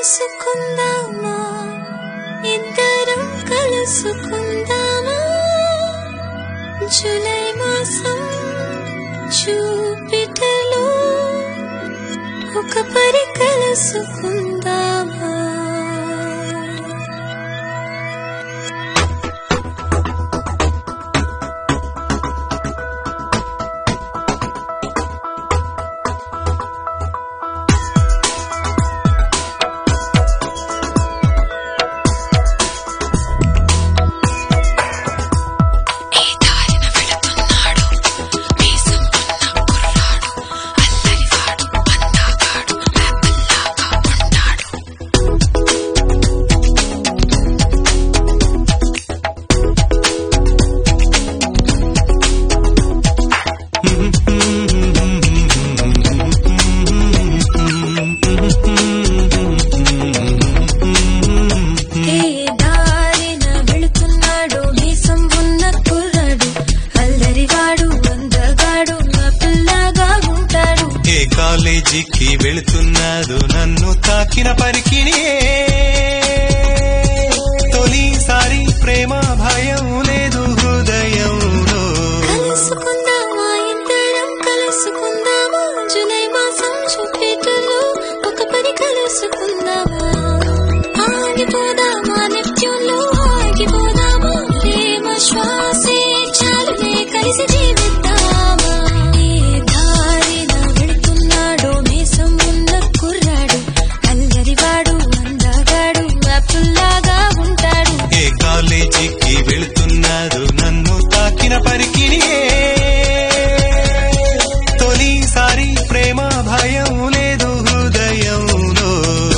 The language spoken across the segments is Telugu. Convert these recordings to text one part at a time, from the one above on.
కలుసుకుందామా ఇద్దరం కలుసుకుందామా జూలై మాసం చూపిటలో ఒక పరి కలుసుకుందామా ఈ దారిన వెళుతున్నాడు మీసం ఉన్న కుర్రాడు అల్లరివాడు అందగాడు యాపిల్లాగా ఉంటాడు ఏ దారిన వెళుతున్నాడు మీసం ఉన్న కుర్రాడు అల్లరివాడు అందగాడు యాపిల్లాగా ఉంటాడు ఏ కాలేజీకి వెళుతున్నాదు నన్ను తాకిన పరికిణి తొలిసారి ప్రేమ భయం లేదు హృదయంలో కలుసుకుందామా ఇద్దరం కలుసుకుందామా జూలై మాసం చూపేటలో ఒక పని కలుసుకుందామా ఆగిపోదామా నెప్ట్యూన్లో ఆగిపోదామా ప్రేమ శ్వాసే చాలులే కలిసి జీవిద్దామా ఏ దారిన వెళుతున్నాడో మీసం ఉన్న కుర్రాడు అల్లరివాడు అందగాడు యాపిల్లాగా ఉంటాడు ఏ కాలేజీకి వెళుతున్నాదు నన్ను తాకిన పరికిణి తొలిసారి ప్రేమ భయం లేదు హృదయంలో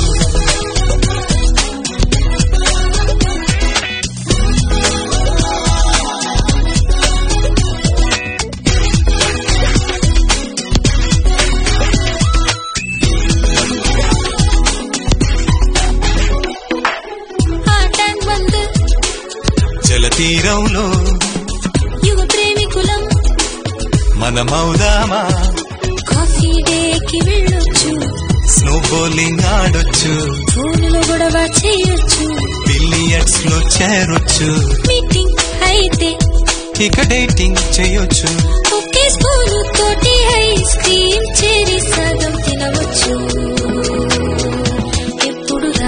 ఆ టైం బంద్ జలతీరంలో యువ ప్రేమికులం మనమౌదామా కాఫీ డేకి వెళ్ళొచ్చు స్నో బౌలింగ్ ఆడొచ్చు ఫోన్లో గొడవ చేయొచ్చు బిలియర్డ్స్ లో చేరొచ్చు మీటింగ్ అయితే ఇక డేటింగ్ చేయొచ్చు ఒకే స్పూన్ తోటి ఐస్ క్రీమ్ చేరి సగం తినవచ్చు ఎప్పుడు రా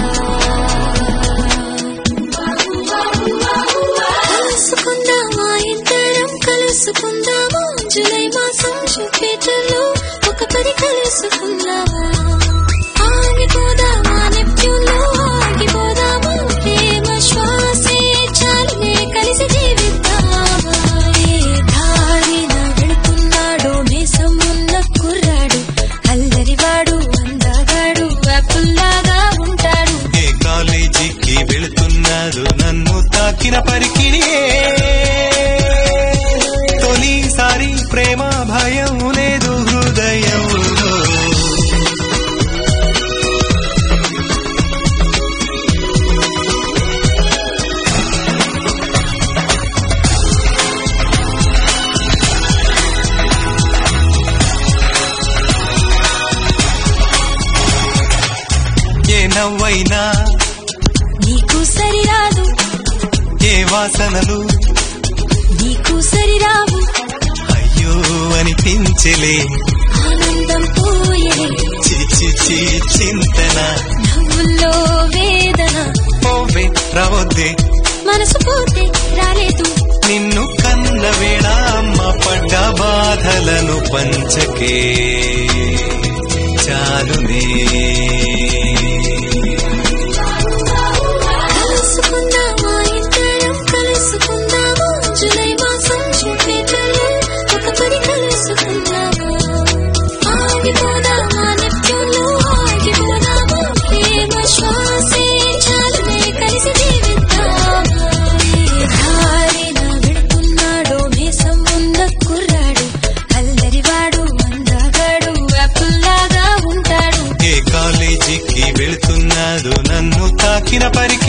కలుసుకుందామా ఇద్దరం కలుసుకుందామా జూలై మాసం చూపేటలో ఒక పరి కలుసుకుందామా ఆగిపోదామా నెప్ట్యూన్లో ఆగిపోదామా ప్రేమ శ్వాసే చాలునే కలిసి జీవిద్దామా ఏ దారిన వెళుతున్నాడో మీసం ఉన్న కుర్రాడు అల్లరివాడు అందగాడు యాపిల్లాగా ఉంటాడు ఏ కాలేజీకి వెళుతున్నాదు నన్ను తాకిన పరికిణి తొలిసారి ప్రేమ భయం లేదు హృదయంలో ఏ నవ్వైనా నీకు సరిరాదు ఏ వాసనలు నీకు సరిరావు అయ్యో అనిపించలే ఆనందం పోయే చిచి చి చింతన నవ్వుల్లో వేదన పోవే రావద్దే మనసు పోతే రాలేదు నిన్ను కన్న వేళ అమ్మ పడ్డ బాధలను పంచకే చాలునే కలుసుకుందామా ఇద్దరం కలుసుకుందామా జూలై మాసం చూపేటలో ఒక పని కలుసుకుందామా ఆగిపోదామా నెప్ట్యూన్లో ఆగిపోదామా ప్రేమ శ్వాసే చాలునే కలిసి జీవిద్దామా ఏ దారిన వెళుతున్నాడో మీసం ఉన్న కుర్రాడు అల్లరివాడు అందగాడు యాపిల్లాగా ఉంటాడు ఏ కాలేజీకి వెళుతున్నాదు నన్ను తాకిన పరికి